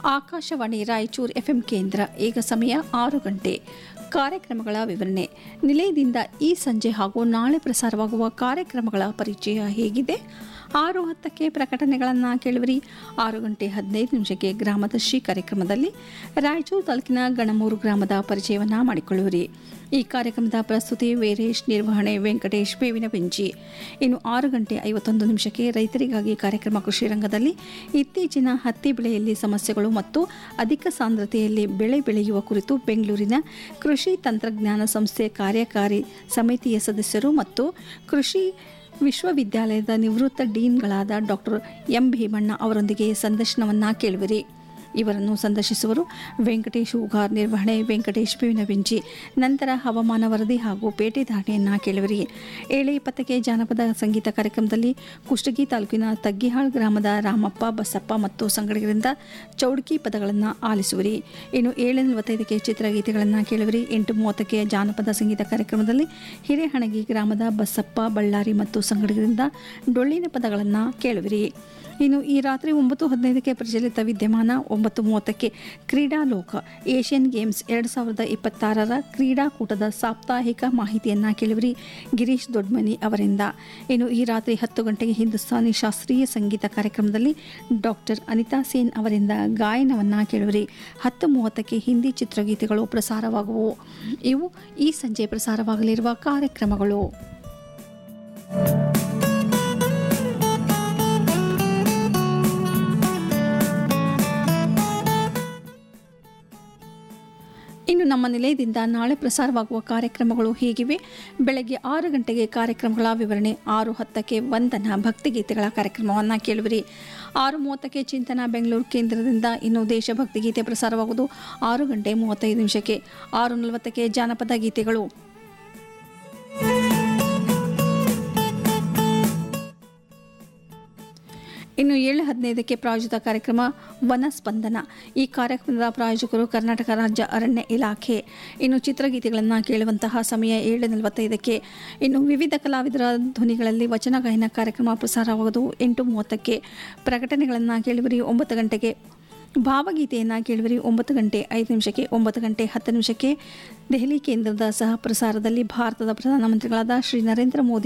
Akashvani Raichur FM ಕೇಂದ್ರ ಈಗ ಸಮಯ ಆರು ಗಂಟೆ ಕಾರ್ಯಕ್ರಮಗಳ ವಿವರಣೆ ನಿಲಯದಿಂದ ಈ ಸಂಜೆ ಹಾಗೂ ನಾಳೆ ಪ್ರಸಾರವಾಗುವ ಕಾರ್ಯಕ್ರಮಗಳ ಪರಿಚಯ ಹೇಗಿದೆ ಆರು ಹತ್ತಕ್ಕೆ ಪ್ರಕಟಣೆಗಳನ್ನು ಕೇಳುವರಿ ಆರು ಗಂಟೆ ಹದಿನೈದು ನಿಮಿಷಕ್ಕೆ ಗ್ರಾಮದರ್ಶಿ ಕಾರ್ಯಕ್ರಮದಲ್ಲಿ ರಾಯಚೂರು ತಾಲೂಕಿನ ಗಣಮೂರು ಗ್ರಾಮದ ಪರಿಚಯವನ್ನು ಮಾಡಿಕೊಳ್ಳುವಿರಿ ಈ ಕಾರ್ಯಕ್ರಮದ ಪ್ರಸ್ತುತಿ ವೀರೇಶ್ ನಿರ್ವಹಣೆ ವೆಂಕಟೇಶ್ ಬೇವಿನ ಬೆಂಚಿ ಇನ್ನು ಆರು ಗಂಟೆ ಐವತ್ತೊಂದು ನಿಮಿಷಕ್ಕೆ ರೈತರಿಗಾಗಿ ಕಾರ್ಯಕ್ರಮ ಕೃಷಿ ರಂಗದಲ್ಲಿ ಇತ್ತೀಚಿನ ಹತ್ತಿ ಬೆಳೆಯಲ್ಲಿ ಸಮಸ್ಯೆಗಳು ಮತ್ತು ಅಧಿಕ ಸಾಂದ್ರತೆಯಲ್ಲಿ ಬೆಳೆ ಬೆಳೆಯುವ ಕುರಿತು ಬೆಂಗಳೂರಿನ ಕೃಷಿ ತಂತ್ರಜ್ಞಾನ ಸಂಸ್ಥೆ ಕಾರ್ಯಕಾರಿ ಸಮಿತಿಯ ಸದಸ್ಯರು ಮತ್ತು ಕೃಷಿ ವಿಶ್ವವಿದ್ಯಾಲಯದ ನಿವೃತ್ತ ಡೀನ್ಗಳಾದ ಡಾಕ್ಟರ್ ಎಂ ಭೀಮಣ್ಣ ಅವರೊಂದಿಗೆ ಸಂದರ್ಶನವನ್ನು ಕೇಳುವಿರಿ ಇವರನ್ನು ಸಂದರ್ಶಿಸುವರು ವೆಂಕಟೇಶ್ ಹೂಗಾರ್ ನಿರ್ವಹಣೆ ವೆಂಕಟೇಶ್ ಬೇವಿನ ಬೆಂಚಿ ನಂತರ ಹವಾಮಾನ ವರದಿ ಹಾಗೂ ಪೇಟೆ ಧಾರಣೆಯನ್ನು ಕೇಳುವಿರಿ ಏಳೆ ಇಪ್ಪತ್ತಕ್ಕೆ ಜಾನಪದ ಸಂಗೀತ ಕಾರ್ಯಕ್ರಮದಲ್ಲಿ ಕುಷ್ಟಗಿ ತಾಲೂಕಿನ ತಗ್ಗಿಹಾಳ್ ಗ್ರಾಮದ ರಾಮಪ್ಪ ಬಸಪ್ಪ ಮತ್ತು ಸಂಗಡಿಗರಿಂದ ಚೌಡ್ಕಿ ಪದಗಳನ್ನು ಆಲಿಸುವಿರಿ ಇನ್ನು ಏಳು ನಲವತ್ತೈದಕ್ಕೆ ಚಿತ್ರಗೀತೆಗಳನ್ನು ಕೇಳುವಿರಿ ಎಂಟು ಮೂವತ್ತಕ್ಕೆ ಜಾನಪದ ಸಂಗೀತ ಕಾರ್ಯಕ್ರಮದಲ್ಲಿ ಹಿರೇಹಣಗಿ ಗ್ರಾಮದ ಬಸಪ್ಪ ಬಳ್ಳಾರಿ ಮತ್ತು ಸಂಗಡಿಗರಿಂದ ಡೊಳ್ಳಿನ ಪದಗಳನ್ನು ಕೇಳುವಿರಿ ಇನ್ನು ಈ ರಾತ್ರಿ ಒಂಬತ್ತು ಹದಿನೈದಕ್ಕೆ ಪ್ರಚಲಿತ ವಿದ್ಯಮಾನ ಒಂಬತ್ತು ಮೂವತ್ತಕ್ಕೆ ಕ್ರೀಡಾ ಲೋಕ ಏಷ್ಯನ್ ಗೇಮ್ಸ್ ಎರಡು ಸಾವಿರದ ಇಪ್ಪತ್ತಾರರ ಕ್ರೀಡಾಕೂಟದ ಸಾಪ್ತಾಹಿಕ ಮಾಹಿತಿಯನ್ನು ಕೇಳುವಿರಿ ಗಿರೀಶ್ ದೊಡ್ಮನಿ ಅವರಿಂದ ಇನ್ನು ಈ ರಾತ್ರಿ ಹತ್ತು ಗಂಟೆಗೆ ಹಿಂದೂಸ್ತಾನಿ ಶಾಸ್ತ್ರೀಯ ಸಂಗೀತ ಕಾರ್ಯಕ್ರಮದಲ್ಲಿ ಡಾಕ್ಟರ್ ಅನಿತಾ ಸೇನ್ ಅವರಿಂದ ಗಾಯನವನ್ನು ಕೇಳುವಿರಿ ಹತ್ತು ಮೂವತ್ತಕ್ಕೆ ಹಿಂದಿ ಚಿತ್ರಗೀತೆಗಳು ಪ್ರಸಾರವಾಗುವು ಇವು ಈ ಸಂಜೆ ಪ್ರಸಾರವಾಗಲಿರುವ ಕಾರ್ಯಕ್ರಮಗಳು ಇನ್ನು ನಮ್ಮ ನಿಲಯದಿಂದ ನಾಳೆ ಪ್ರಸಾರವಾಗುವ ಕಾರ್ಯಕ್ರಮಗಳು ಹೀಗಿವೆ ಬೆಳಗ್ಗೆ ಆರು ಗಂಟೆಗೆ ಕಾರ್ಯಕ್ರಮಗಳ ವಿವರಣೆ ಆರು ಹತ್ತಕ್ಕೆ ವಂದನ ಭಕ್ತಿಗೀತೆಗಳ ಕಾರ್ಯಕ್ರಮವನ್ನು ಕೇಳುವಿರಿ ಆರು ಮೂವತ್ತಕ್ಕೆ ಚಿಂತನ ಬೆಂಗಳೂರು ಕೇಂದ್ರದಿಂದ ಇನ್ನು ದೇಶಭಕ್ತಿ ಗೀತೆ ಪ್ರಸಾರವಾಗುವುದು ಆರು ಗಂಟೆ ಮೂವತ್ತೈದು ನಿಮಿಷಕ್ಕೆ ಆರು ನಲವತ್ತಕ್ಕೆ ಜಾನಪದ ಗೀತೆಗಳು ಇನ್ನು ಏಳು ಹದಿನೈದಕ್ಕೆ ಪ್ರಾಯೋಜಿತ ಕಾರ್ಯಕ್ರಮ ವನ ಸ್ಪಂದನ ಈ ಕಾರ್ಯಕ್ರಮದ ಪ್ರಾಯೋಜಕರು ಕರ್ನಾಟಕ ರಾಜ್ಯ ಅರಣ್ಯ ಇಲಾಖೆ ಇನ್ನು ಚಿತ್ರಗೀತೆಗಳನ್ನು ಕೇಳುವಂತಹ ಸಮಯ ಏಳು ನಲವತ್ತೈದಕ್ಕೆ ಇನ್ನು ವಿವಿಧ ಕಲಾವಿದರ ಧ್ವನಿಗಳಲ್ಲಿ ವಚನ ಗಾಯನ ಕಾರ್ಯಕ್ರಮ ಪ್ರಸಾರವಾಗುವುದು ಎಂಟು ಮೂವತ್ತಕ್ಕೆ ಪ್ರಕಟಣೆಗಳನ್ನು ಕೇಳುವರಿ ಒಂಬತ್ತು ಗಂಟೆಗೆ ಭಾವಗೀತೆಯನ್ನು ಕೇಳುವರಿ ಒಂಬತ್ತು ಗಂಟೆ ಐದು ನಿಮಿಷಕ್ಕೆ ಒಂಬತ್ತು ಗಂಟೆ ಹತ್ತು ನಿಮಿಷಕ್ಕೆ ದೆಹಲಿ ಕೇಂದ್ರದ ಸಹ ಪ್ರಸಾರದಲ್ಲಿ ಭಾರತದ ಪ್ರಧಾನಮಂತ್ರಿಗಳಾದ ಶ್ರೀ ನರೇಂದ್ರ ಮೋದಿ